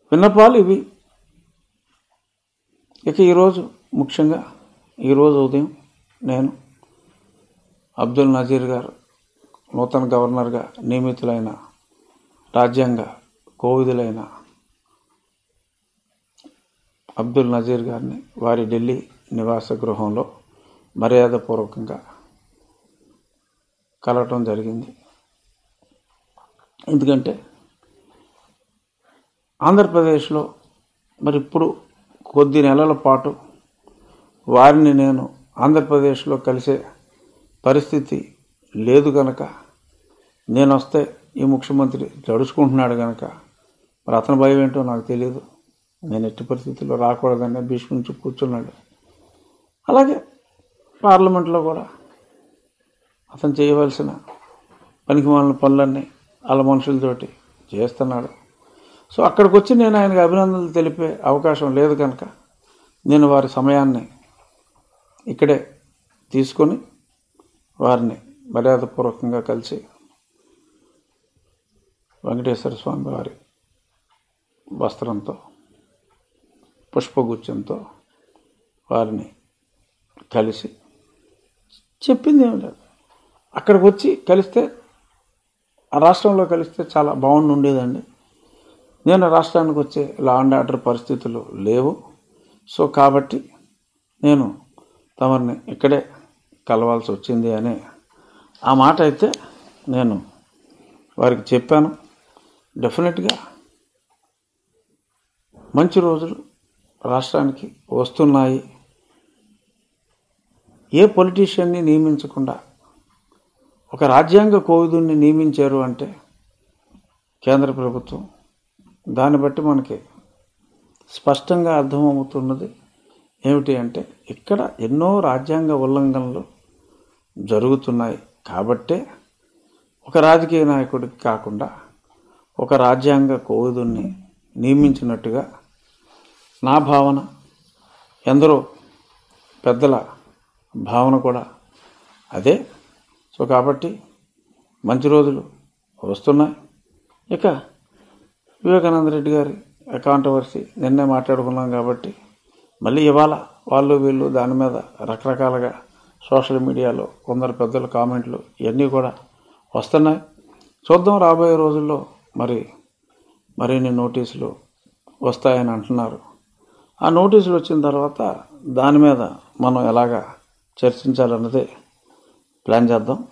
విన్నపాలు ఇవి ఇక ఈరోజు ముఖ్యంగా ఈరోజు ఉదయం నేను అబ్దుల్ నజీర్ గారు నూతన గవర్నర్గా నియమితులైన రాజ్యాంగ కోవిదులైన అబ్దుల్ నజీర్ గారిని వారి ఢిల్లీ నివాస గృహంలో మర్యాదపూర్వకంగా కలవటం జరిగింది ఎందుకంటే ఆంధ్రప్రదేశ్లో మరి ఇప్పుడు కొద్ది నెలల పాటు వారిని నేను ఆంధ్రప్రదేశ్లో కలిసే పరిస్థితి లేదు గనక నేను వస్తే ఈ ముఖ్యమంత్రి జడుచుకుంటున్నాడు గనక మరి అతని భయం ఏంటో నాకు తెలియదు నేను ఎట్టి పరిస్థితుల్లో రాకూడదని భీష్మించి కూర్చున్నాడు అలాగే పార్లమెంట్లో కూడా అతను చేయవలసిన పనికి మాలిన పనులన్నీ వాళ్ళ మనుషులతోటి చేస్తున్నాడు సో అక్కడికి వచ్చి నేను ఆయనకు అభినందనలు తెలిపే అవకాశం లేదు కనుక నేను వారి సమయాన్ని ఇక్కడే తీసుకొని వారిని మర్యాదపూర్వకంగా కలిసి వెంకటేశ్వర స్వామి వారి వస్త్రంతో పుష్పగుచ్చంతో వారిని కలిసి చెప్పింది ఏమి లేదు అక్కడికి వచ్చి కలిస్తే ఆ రాష్ట్రంలో కలిస్తే చాలా బాగుండి ఉండేదండి నేను రాష్ట్రానికి వచ్చే లా అండ్ ఆర్డర్ పరిస్థితులు లేవు సో కాబట్టి నేను తమరిని ఇక్కడే కలవాల్సి వచ్చింది అని ఆ మాట అయితే నేను వారికి చెప్పాను డెఫినెట్గా మంచి రోజులు రాష్ట్రానికి వస్తున్నాయి ఏ పొలిటీషియన్ని నియమించకుండా ఒక రాజ్యాంగ కోవిదుని నియమించారు అంటే కేంద్ర ప్రభుత్వం దాన్ని బట్టి మనకి స్పష్టంగా అర్థమవుతున్నది ఏమిటి అంటే ఇక్కడ ఎన్నో రాజ్యాంగ ఉల్లంఘనలు జరుగుతున్నాయి కాబట్టే ఒక రాజకీయ నాయకుడికి కాకుండా ఒక రాజ్యాంగ కోవిదుని నియమించినట్టుగా నా భావన ఎందరో పెద్దల భావన కూడా అదే సో కాబట్టి మంచి రోజులు వస్తున్నాయి ఇక వివేకానంద రెడ్డి గారి కాంట్రవర్సీ నిన్నే మాట్లాడుకున్నాం కాబట్టి మళ్ళీ ఇవాళ వాళ్ళు వీళ్ళు దాని మీద రకరకాలుగా సోషల్ మీడియాలో కొందరు పెద్దల కామెంట్లు ఇవన్నీ కూడా వస్తున్నాయి చూద్దాం రాబోయే రోజుల్లో మరి మరిన్ని నోటీసులు వస్తాయని అంటున్నారు ఆ నోటీసులు వచ్చిన తర్వాత దాని మీద మనం ఎలాగా చర్చించాలన్నదే ప్లాన్ చేద్దాం